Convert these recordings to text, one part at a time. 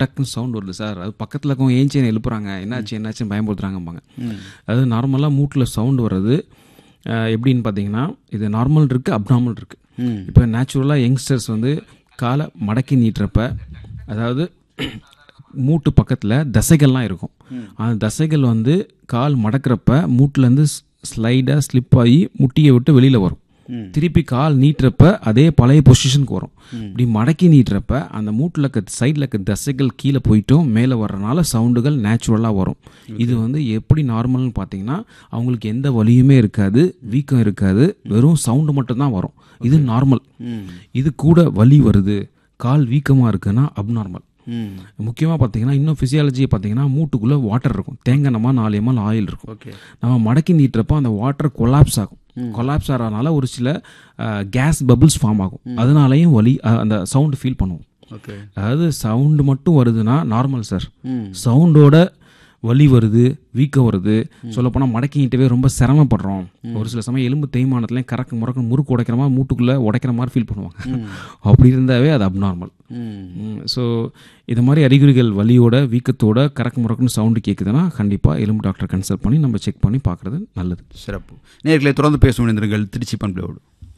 டக்குன்னு சவுண்ட் வருது சார் அது பக்கத்தில் இருக்கவங்க ஏஞ்சி என்னை எழுப்புறாங்க என்னாச்சு என்னாச்சுன்னு பயன்படுத்துகிறாங்கம்பாங்க அது நார்மலாக மூட்டில் சவுண்ட் வர்றது அஹ், எப்படின்னு பார்த்தீங்கன்னா இது நார்மல் இருக்குது அப்நார்மல் இருக்குது இப்போ நேச்சுரலாக யங்ஸ்டர்ஸ் வந்து காலை மடக்கி நீட்டுறப்ப அதாவது மூட்டு பக்கத்தில் தசைகள்லாம் இருக்கும் அந்த தசைகள் வந்து கால் மடக்கிறப்ப மூட்டிலேருந்து ஸ்லைடாக ஸ்லிப் ஆகி முட்டியை விட்டு வெளியில் வரும் திருப்பி கால் நீட்டுறப்ப அதே பழைய பொசிஷனுக்கு வரும் இப்படி மடக்கி நீட்டுறப்ப அந்த மூட்டில் இருக்க சைடில் இருக்க தசைகள் கீழே போயிட்டும் மேலே வர்றனால சவுண்டுகள் நேச்சுரலாக வரும் இது வந்து எப்படி நார்மல்னு பார்த்தீங்கன்னா அவங்களுக்கு எந்த வலியுமே இருக்காது வீக்கம் இருக்காது வெறும் சவுண்டு மட்டும்தான் வரும் இது நார்மல் இது கூட வலி வருது கால் வீக்கமாக இருக்குன்னா அப்நார்மல் முக்கியமாக பார்த்தீங்கன்னா இன்னும் ஃபிசியாலஜியை பார்த்தீங்கன்னா மூட்டுக்குள்ளே வாட்டர் இருக்கும் தேங்காய் நம்ம நாலு எம்எல் ஆயில் இருக்கும் ஓகே நம்ம மடக்கி நீட்டுறப்போ அந்த வாட்டர் கொலாப்ஸ் ஆகும் கொலாப்ஸ் ஆகிறதுனால ஒரு சில கேஸ் பபிள்ஸ் ஃபார்ம் ஆகும் அதனாலையும் வலி அஹ், அந்த சவுண்டு ஃபீல் பண்ணுவோம் ஓகே அதாவது சவுண்டு மட்டும் வருதுன்னா நார்மல் சார் ம் சவுண்டோட வலி வருது வீக்கம் வருது சொல்லப்போனால் மடக்கி நீட்டவே ரொம்ப சிரமப்படுறோம் ஒரு சில சமயம் எலும்பு தேய்மானத்துலேயும் கறக்கு முறக்கு முறுக்கு உடைக்கிற மாதிரி மூட்டுக்குள்ளே உடைக்கிற மாதிரி ஃபீல் பண்ணுவாங்க அப்படி இருந்தாவே அது அப்நார்மல் ம் ஸோ இது மாதிரி அறிகுறிகள் வலியோட வீக்கத்தோட கறக்கு முறக்குன்னு சவுண்டு கேட்குதுன்னா கண்டிப்பாக எலும்பு டாக்டர் கன்சல்ட் பண்ணி நம்ம செக் பண்ணி பார்க்குறது நல்லது சிறப்பு நேர்களை தொடர்ந்து பேசும் இணைந்திருங்கள் திருச்சி பண்பலையோடு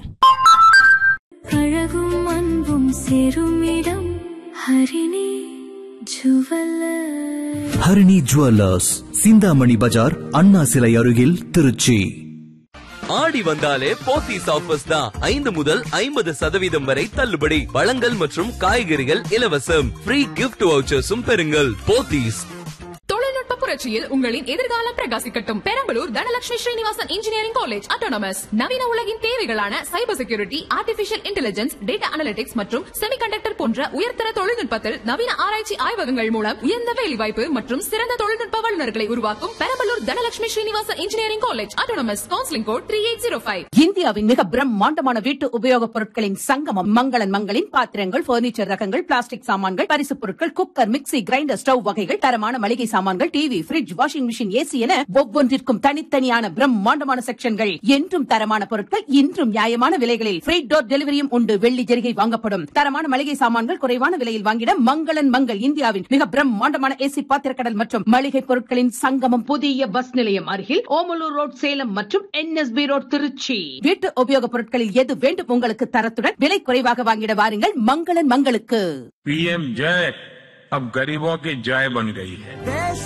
அழகும் அன்பும் சேரும் இடம் ஹரிணி ஜுவல்லர் ஹரிணி ஜுவல்லர்ஸ் சிந்தாமணி பஜார் அண்ணா சிலை அருகில் திருச்சி ஆடி வந்தாலே போத்தீஸ் ஆஃபர்ஸ் தான் ஐந்து முதல் ஐம்பது சதவீதம் வரை தள்ளுபடி பழங்கள் மற்றும் காய்கறிகள் இலவசம் ஃப்ரீ கிஃப்ட் வவுச்சர்ஸும் பெறுங்கள் போத்தீஸ் தொழில்நுட்ப புரட்சியில் உங்களின் எதிர்காலம் பிரகாசிக்கட்டும் Perambalur Dhanalakshmi Srinivasan engineering college autonomous நவீன உலகின் தேவைகளான cyber security artificial intelligence data analytics மற்றும் செமிகண்டக்டர் போன்ற உயர்தர தொழில்நுட்பத்தில் நவீன ஆராய்ச்சி ஆய்வகங்கள் மூலம் உயர்ந்த வேலைவாய்ப்பு மற்றும் சிறந்த தொழில்நுட்ப வல்லுநர்களை உருவாக்கும் Perambalur Dhanalakshmi Srinivasan engineering college autonomous counselling code three eight zero five இந்தியாவின் மிக பிரம்மாண்டமான வீட்டு உபயோகப் பொருட்களின் சங்கமம் மங்களன் மங்களின் பாத்திரங்கள் பர்னிச்சர் ரகங்கள் பிளாஸ்டிக் சாமான்கள் பரிசுப் பொருட்கள் குக்கர் மிக்ஸி கிரைண்டர் ஸ்டவ் வகைகள் தரமான மளிகை சாமான்கள் TV fridge washing machine AC என ஒவ்வொன்றிற்கும் தனித்தனியான பிரம்மாண்டமான செக்ஷன்கள் என்றும் தரமான பொருட்கள் இன்றும் நியாயமான விலைகளில் ஃப்ரீ டோர் டெலிவரியும் உண்டு வெள்ளி ஜெரிகை வாங்கப்படும் தரமான மளிகை சாமான்கள் குறைவான விலையில் வாங்கிட மங்களன் மங்கள் இந்தியாவின் மிக பிரம்மாண்டமான ஏசி பாத்திரக்கடல் மற்றும் மளிகை பொருட்களின் சங்கமம் புதிய பஸ் நிலையம் அருகில் ஓமலூர் ரோட் சேலம் மற்றும் என்எஸ்பி ரோட் திருச்சி வீட்டு உபயோகப் பொருட்களில் எது வேண்டும் உங்களுக்கு தரத்துடன் விலை குறைவாக வாங்கிட வாருங்கள் மங்களன் மங்களுக்கு पीएम जय अब गरीबों की जय बन गई है